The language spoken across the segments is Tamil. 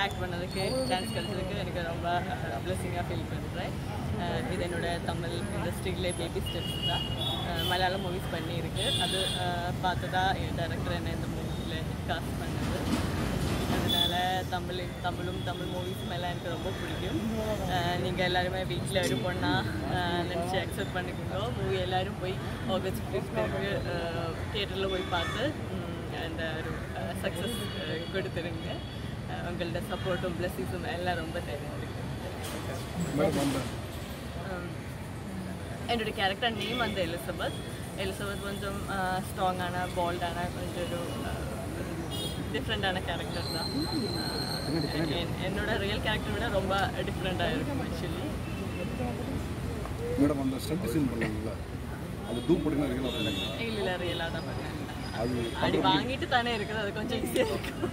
ஆக்ட் பண்ணதுக்கு சான்ஸ் கிடைச்சதுக்கு எனக்கு ரொம்ப பிளெஸிங்காக ஃபீல் பண்ணுறேன் இது என்னோட தமிழ் இண்டஸ்ட்ரியிலே பேபி ஸ்டெப்ஸ் தான் அஹ் மலையாளம் மூவிஸ் பண்ணியிருக்கு அது அஹ், பார்த்து தான் என் டேரக்டர் என்ன இந்த மூவியில் காஸ்ட் பண்ணது அதனால தமிழ் தமிழும் தமிழ் மூவிஸும் எல்லாம் எனக்கு ரொம்ப பிடிக்கும் நீங்கள் எல்லாருமே வீட்டில் ஒரு பொண்ணா நினச்சி அக்செப்ட் பண்ணிக்கோங்க மூவி எல்லாரும் போய் ஆகஸ்ட் ஃபிஃப்த்துக்கு தியேட்டரில் போய் பார்த்து உம், அந்த ஒரு சக்ஸஸ் கொடுத்துருங்க அஹ், உங்களோட சப்போர்ட்டும் பிளஸிங்ஸும் எல்லாம் ரொம்ப தேவை இருக்கு மேடம் அந்த உம், என்னோட கேரக்டர் நேம் வந்து எலிசபெத் எலிசபெத் கொஞ்சம் ஸ்ட்ராங்கான போல்டான கொஞ்சம் ஒரு டிஃப்ரெண்டான கேரக்டர் தான் அஹ், என்- என்னோட ரியல் கேரக்டர் விட ரொம்ப டிஃப்ரெண்ட்டாக இருக்கும் ஆக்சுவலி மேடம் அந்த ஸ்டண்ட் சீன் பண்ணாங்கல்ல அது டூ போட்டிங்கன்னா ரியலாக பண்ணீங்க இல்லை இல்லை ரியலாக தான் பண்ணேன் அது அடி வாங்கிட்டு தானே இருக்குது அது கொஞ்சம் ஈஸியாக இருக்கும்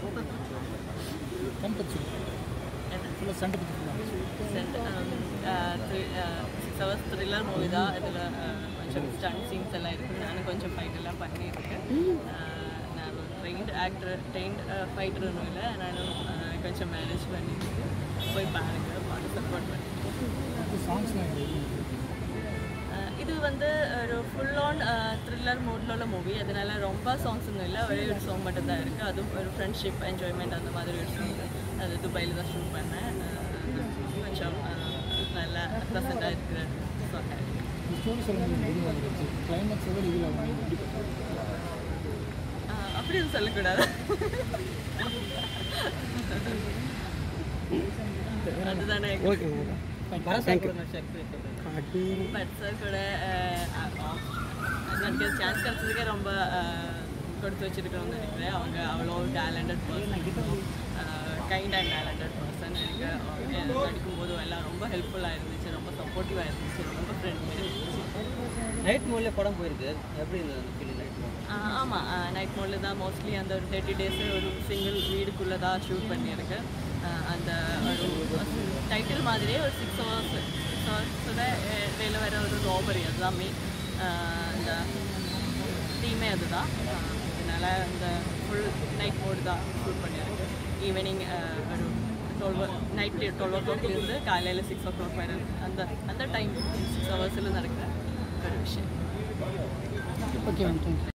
என்ன சண்டை பற்றி சிக்ஸ் ஹவர்ஸ் த்ரில்லர் மூவி தான் இதில் கொஞ்சம் ஸ்டண்ட் சீன்ஸ் எல்லாம் இருக்குது நானும் கொஞ்சம் ஃபைட் எல்லாம் பண்ணியிருக்கேன் அஹ், நான் ட்ரெயின்ட் ஆக்டர் ட்ரெயின்ட் ஃபைட்டர்னும் இல்லை நானும் அஹ், கொஞ்சம் மேனேஜ் பண்ணியிருக்கேன் போய் பாருங்க பார்த்து சப்போர்ட் பண்ணி சாங்ஸ்லாம் அஹ், இது வந்து ஒரு ஃபுல் ஆன் த்ரில்லர் மூடில் உள்ள மூவி அதனால ரொம்ப சாங்ஸ் ஒன்றும் இல்லை ஒரே ஒரு சாங் மட்டும் தான் இருக்குது அதுவும் ஒரு ஃப்ரெண்ட்ஷிப் என்ஜாய்மெண்ட் அந்த மாதிரி ஒரு சாங் அது துபாயில் தான் ஷூட் பண்ணேன் அஹ், கொஞ்சம் அஹ், நல்லா ப்ளசண்ட்டாக இருக்கிற சாங்காக இருக்குது ஸ்டோரி சொல்லும்போது எதுவும் வந்துருச்சு கிளைமேக்ஸ் எவ்வளோ இதில் அவங்க எப்படி ஆஹ் அப்படி எதுவும் சொல்லக்கூடாது அதுதானே ஓகே பட் சார் கூட எனக்கு சான்ஸ் கிடைச்சதுக்கே ரொம்ப ஆஹ், கொடுத்து வச்சிருக்கணும்னு நினைக்கிறேன் அவங்க அவ்வளோ talented person kind and talented person எனக்கு அவங்க நடிக்கும்போதும் எல்லாம் ரொம்ப ஹெல்ப்ஃபுல்லாக இருந்துச்சு ரொம்ப சப்போர்ட்டிவாக இருந்துச்சு ரொம்ப ஃப்ரெண்ட்லியாக இருந்துச்சு நைட் மோட்ல படம் போயிருக்கு எப்படி இருந்தது அந்த ஃபீலிங் நைட் மோட் ஆமாம் நைட் மோடில் தான் மோஸ்ட்லி அந்த ஒரு தேர்ட்டி டேஸ் ஒரு சிங்கிள் வீடுக்குள்ளே தான் ஷூட் பண்ணியிருக்கேன் ஆஹ் அந்த ஒரு டைட்டில் மாதிரியே ஒரு சிக்ஸ் ஹவர்ஸ் சிக்ஸ் ஹவர்ஸில் இடையில வர ஒரு ரோபரி அதுதான் மெயின் இந்த தீமே அதுதான் ஆஹ் அதனால இந்த ஃபுல் நைட் மோடு தான் ஷூட் பண்ணியிருக்கு ஈவினிங் ஒரு டுவெல் நைட் டுவெல் ஓ கிளாக்லேருந்து காலையில் சிக்ஸ் ஓ கிளாக் வரை அந்த அந்த டைம் சிக்ஸ் ஹவர்ஸில் நடக்கிற ஒரு விஷயம் ஓகே மேம் தேங்க்யூ